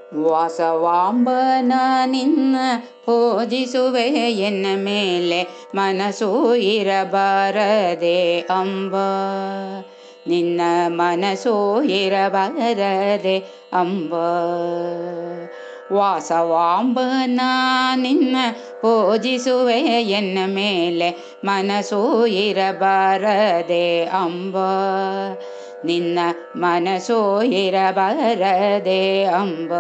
ವಾಸವಾಂಬನ ನಿನ್ನ ಪೂಜಿಸುವೆ ಎನ್ನ ಮೇಲೆ ಮನಸ್ಸು ಇರಬಾರದೆ ಅಂಬ ನಿನ್ನ ಮನಸ್ಸು ಇರಬಾರದೆ ಅಂಬ ವಾಸವಾಂಬನ ನಿನ್ನ ಪೂಜಿಸುವೆ ಎನ್ನ ಮೇಲೆ ಮನಸ್ಸು ಇರಬಾರದೆ ಅಂಬ ನಿನ್ನ ಮನಸ್ಸು ಇರಬಾರದೆ ಅಂಬ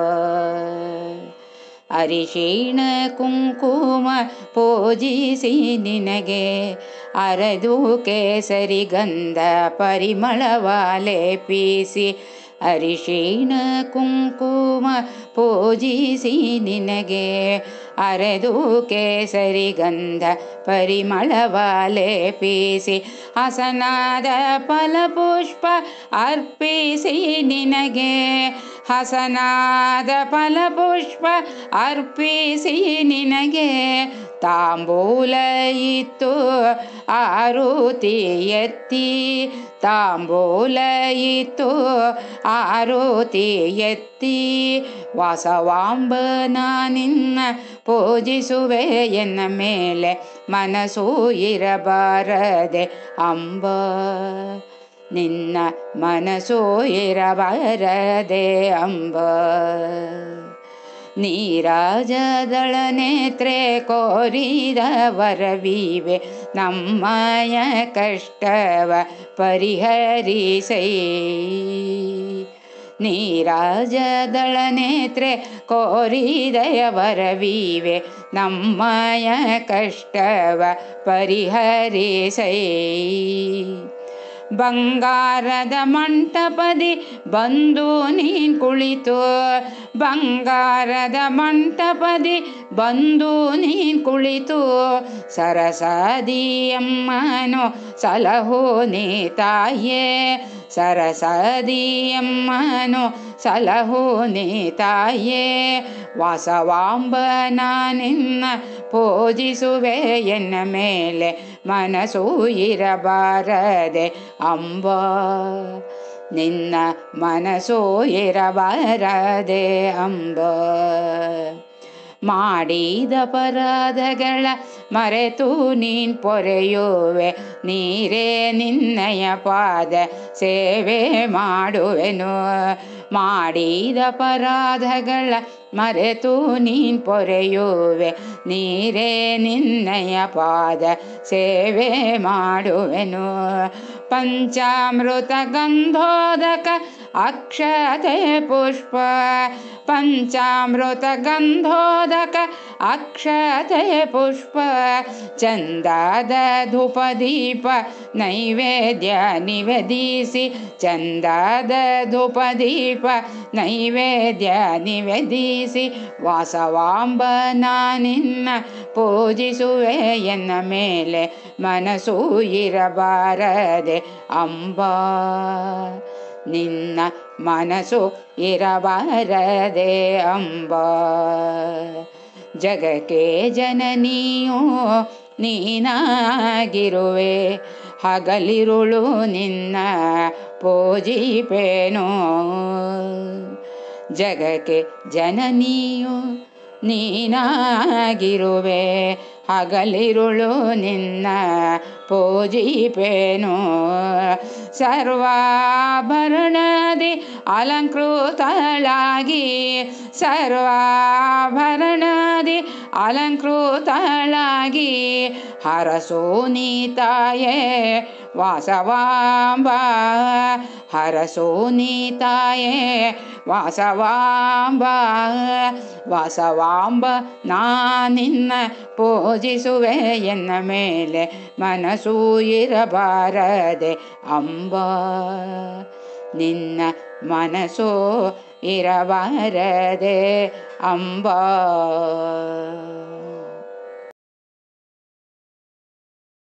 ಅರಿಶಿಣ ಕುಂಕುಮ ಪೂಜಿಸಿ ನಿನಗೆ ಅರದು ಕೇಸರಿ ಗಂಧ ಪರಿಮಳವ ಲೇಪಿಸಿ ಅರಿಶಿಣ ಕುಂಕುಮ ಪೂಜಿಸಿ ನಿನಗೆ ಅರೆದು ಕೇಸರಿ ಗಂಧ ಪರಿಮಳವ ಲೇಪಿಸಿ ಹಸನಾದ ಫಲಪುಷ್ಪ ಅರ್ಪಿಸಿ ನಿನಗೆ ಹಸನಾದ ಫಲಪುಷ್ಪ ಅರ್ಪಿಸಿ ನಿನಗೆ ತಾಂಬೂಲ ಇತ್ತು ಆರುತಿ ಎತ್ತಿ ತಾಂಬೂಲ ಇತ್ತು ಆರುತಿ ಎತ್ತಿ ವಾಸವಾಂಬನ ನಿನ್ನ ಪೂಜಿಸುವೆ ಎನ್ನ ಮೇಲೆ ಮನಸ್ಸು ಇರಬಾರದೆ ಅಂಬ ನಿನ್ನ ಮನಸ್ಸು ಇರಬಾರದೆ ಅಂಬ ನೀರಾಜದಳ ನೇತ್ರೆ ಕೋರಿದ ವರವಿವೆ ನಮ್ಮಯ ಕಷ್ಟವ ಪರಿಹರಿಸೈ ನೀರಾಜದಳ ನೇತ್ರೆ ಕೋರಿದಯ ವರವಿವೆ ನಮ್ಮಯ ಕಷ್ಟವ ಪರಿಹರಿಸೈ ಬಂಗಾರದ ಮಂಟಪದಿ ಬಂದು ನೀನ್ ಕುಳಿತು ಬಂಗಾರದ ಮಂಟಪದಿ ಬಂದು ನೀನ್ ಕುಳಿತು ಸರಸದಿಯಮ್ಮನು ಸಲಹೋ ನೀ ತಾಯೇ ಸರಸದಿಯಮ್ಮನು ಸಲಹೋ ನೀ ತಾಯೇ ವಾಸವಾಂಬನ ನಿನ್ನ ಪೂಜಿಸುವೆ ಎನ್ನ ಮೇಲೆ ಮನಸ್ಸು ಇರಬಾರದೆ ಅಂಬ ನಿನ್ನ ಮನಸ್ಸು ಇರಬಾರದೆ ಅಂಬ ಮಾಡಿದ ಪರಾಧಗಳ ಮರೆತು ನೀನ್ ಪೊರೆಯುವೆ ನೀರೇ ನಿನ್ನಯ ಪಾದ ಸೇವೆ ಮಾಡುವೆನು ಮಾಡಿದ ಪರಾಧಗಳ ಮರೆತು ನೀನ್ ಪೊರೆಯುವೆ ನೀರೇ ನಿನ್ನಯ ಪಾದ ಸೇವೆ ಮಾಡುವೆನು ಪಂಚಾಮೃತ ಗಂಧೋದಕ ಅಕ್ಷತೆ ಪುಷ್ಪ ಪಂಚಾಮೃತ ಗಂಧೋದಕ ಅಕ್ಷತೆ ಪುಷ್ಪ ಚಂದಾದ ಧೂಪದೀಪ ನೈವೇದ್ಯ ನಿವೇದಿಸಿ ಚಂದಾದ ಧೂಪದೀಪ ನೈವೇದ್ಯ ನಿವೇದಿಸಿ ವಾಸವಾಂಬನ ನಿನ್ನ ಪೂಜಿಸುವೆ ಎನ್ನ ಮೇಲೆ ಮನಸ್ಸು ಇರಬಾರದೆ ಅಂಬ ನಿನ್ನ ಮನಸ್ಸು ಇರಬಾರದೆ ಅಂಬ ಜಗಕ್ಕೆ ಜನನಿಯು ನೀನಾಗಿರುವೆ ಹಗಲಿರುಳು ನಿನ್ನ ಪೂಜಿಪೇನೋ ಜಗಕ್ಕೆ ಜನನಿಯು ನೀನಾಗಿರುವೆ ಹಗಲಿರುಳು ನಿನ್ನ ಪೂಜಿಪೇನು ಸರ್ವಾಭರಣದಿ ಅಲಂಕೃತಳಾಗಿ ಸರ್ವಾಭರಣದಿ ಅಲಂಕೃತಳಾಗಿ ಹರಸೋ ನೀತಾಯೇ ವಾಸವಾಂಬ ಹರಸೋ ನೀತಾಯೇ ವಾಸವಾಂಬ ವಾಸವಾಂಬ ನಾ ನಿನ್ನ ಪೂಜಿಸುವೆ ಎನ್ನ ಮೇಲೆ ಮನಸ್ಸು ಇರಬಾರದೆ ಅಂಬ ನಿನ್ನ ಮನಸ್ಸು ಇರಬಾರದೆ ಅಂಬ